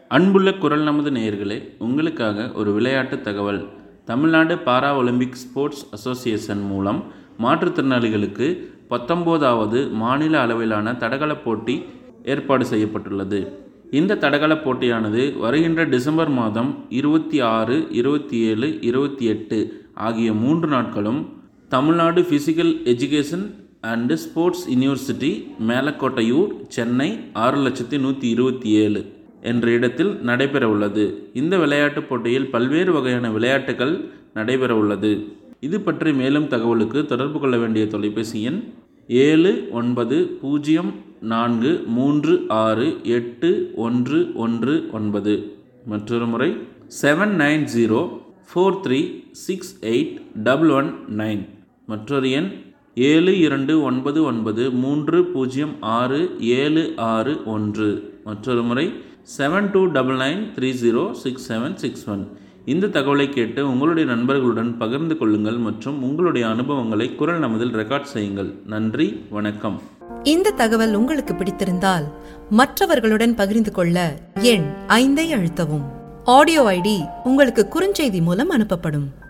அன்புள்ள குரல் நமது நேயர்களே உங்களுக்காக ஒரு விளையாட்டு தகவல் Tamil Nadu para Olympic sports association மூலம் மாற்றுத்திறனாளிகளுக்கு பத்தொம்போதாவது மாநில அளவிலான தடகள போட்டி ஏற்பாடு செய்யப்பட்டுள்ளது இந்த தடகள போட்டியானது வருகின்ற டிசம்பர் மாதம் இருபத்தி ஆறு இருபத்தி ஏழு இருபத்தி எட்டு ஆகிய மூன்று நாட்களும் Tamil Nadu physical education and sports university Melakottaiyur Chennai ஆறு லட்சத்தி நூற்றி இருபத்தி ஏழு என்ற இடத்தில் நடைபெற உள்ளது இந்த விளையாட்டுப் போட்டியில் பல்வேறு வகையான விளையாட்டுகள் நடைபெற உள்ளது இது பற்றி மேலும் தகவலுக்கு தொடர்பு கொள்ள வேண்டிய தொலைபேசி எண் ஏழு ஒன்பது பூஜ்ஜியம் நான்கு மூன்று ஆறு எட்டு ஒன்று ஒன்று ஒன்பது மற்றொரு முறை seven nine zero four three six eight double one nine மற்றொரு எண் ஏழு இரண்டு ஒன்பது ஒன்பது மூன்று பூஜ்ஜியம் ஆறு ஏழு ஆறு ஒன்று மற்றொரு முறை seven two double nine three zero six seven six one இந்த தகவலை கேட்டு உங்களுடைய நண்பர்களுடன் பகிர்ந்து கொள்ளுங்கள் மற்றும் உங்களுடைய அனுபவங்களை குரல் நமதில் ரெக்கார்ட் செய்யுங்கள் நன்றி வணக்கம் இந்த தகவல் உங்களுக்கு பிடித்திருந்தால் மற்றவர்களுடன் பகிர்ந்து கொள்ள எண் ஐந்தை அழுத்தவும் ஆடியோ ஐடி உங்களுக்கு குறுஞ்செய்தி மூலம் அனுப்பப்படும்